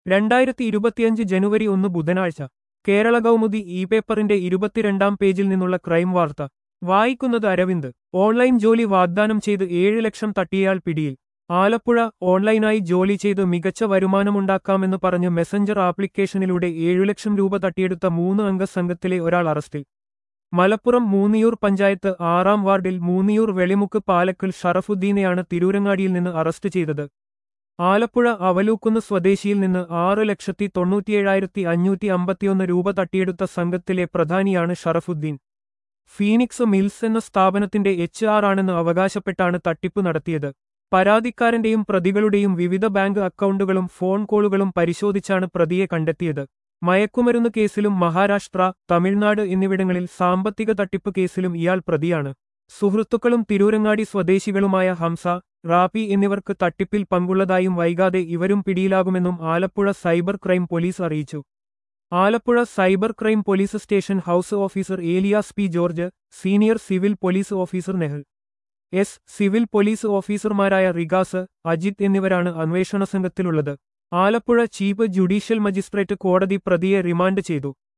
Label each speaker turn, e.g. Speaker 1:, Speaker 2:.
Speaker 1: രണ്ടായിരത്തി ഇരുപത്തിയഞ്ച് ജനുവരി ഒന്ന് ബുധനാഴ്ച കേരള കൗമുദി ഇ പേപ്പറിന്റെ ഇരുപത്തിരണ്ടാം പേജിൽ നിന്നുള്ള ക്രൈം വാർത്ത വായിക്കുന്നത് അരവിന്ദ് ഓൺലൈൻ ജോലി വാഗ്ദാനം ചെയ്ത് ഏഴ് ലക്ഷം തട്ടിയയാൾ പിടിയിൽ ആലപ്പുഴ ഓൺലൈനായി ജോലി ചെയ്ത് മികച്ച വരുമാനമുണ്ടാക്കാമെന്ന് പറഞ്ഞ് മെസഞ്ചർ ആപ്ലിക്കേഷനിലൂടെ ഏഴു ലക്ഷം രൂപ തട്ടിയെടുത്ത മൂന്ന് അംഗ സംഘത്തിലെ ഒരാൾ അറസ്റ്റിൽ മലപ്പുറം മൂന്നിയൂർ പഞ്ചായത്ത് ആറാം വാർഡിൽ മൂന്നിയൂർ വെളിമുക്ക് പാലക്കൽ ഷറഫുദ്ദീനെയാണ് തിരൂരങ്ങാടിയിൽ നിന്ന് അറസ്റ്റ് ചെയ്തത് ആലപ്പുഴ അവലൂക്കുന്ന് സ്വദേശിയിൽ നിന്ന് ആറ് ലക്ഷത്തി തൊണ്ണൂറ്റിയേഴായിരത്തി അഞ്ഞൂറ്റി അമ്പത്തിയൊന്ന് രൂപ തട്ടിയെടുത്ത സംഘത്തിലെ പ്രധാനിയാണ് ഷറഫുദ്ദീൻ ഫീനിക്സ് മിൽസ് എന്ന സ്ഥാപനത്തിന്റെ എച്ച് ആർ ആണെന്ന് അവകാശപ്പെട്ടാണ് തട്ടിപ്പ് നടത്തിയത് പരാതിക്കാരന്റെയും പ്രതികളുടെയും വിവിധ ബാങ്ക് അക്കൗണ്ടുകളും ഫോൺ കോളുകളും പരിശോധിച്ചാണ് പ്രതിയെ കണ്ടെത്തിയത് മയക്കുമരുന്ന് കേസിലും മഹാരാഷ്ട്ര തമിഴ്നാട് എന്നിവിടങ്ങളിൽ സാമ്പത്തിക തട്ടിപ്പ് കേസിലും ഇയാൾ പ്രതിയാണ് സുഹൃത്തുക്കളും തിരൂരങ്ങാടി സ്വദേശികളുമായ ഹംസ റാപ്പി എന്നിവർക്ക് തട്ടിപ്പിൽ പങ്കുള്ളതായും വൈകാതെ ഇവരും പിടിയിലാകുമെന്നും ആലപ്പുഴ സൈബർ ക്രൈം പോലീസ് അറിയിച്ചു Alappuzha cyber crime police station house officer Elias P George senior civil police officer Nehal S civil police ഓഫീസർമാരായ റിഗാസ് അജിത് എന്നിവരാണ് അന്വേഷണ സംഘത്തിലുള്ളത് ആലപ്പുഴ ചീഫ് ജുഡീഷ്യൽ മജിസ്ട്രേറ്റ് കോടതി പ്രതിയെ റിമാൻഡ് ചെയ്തു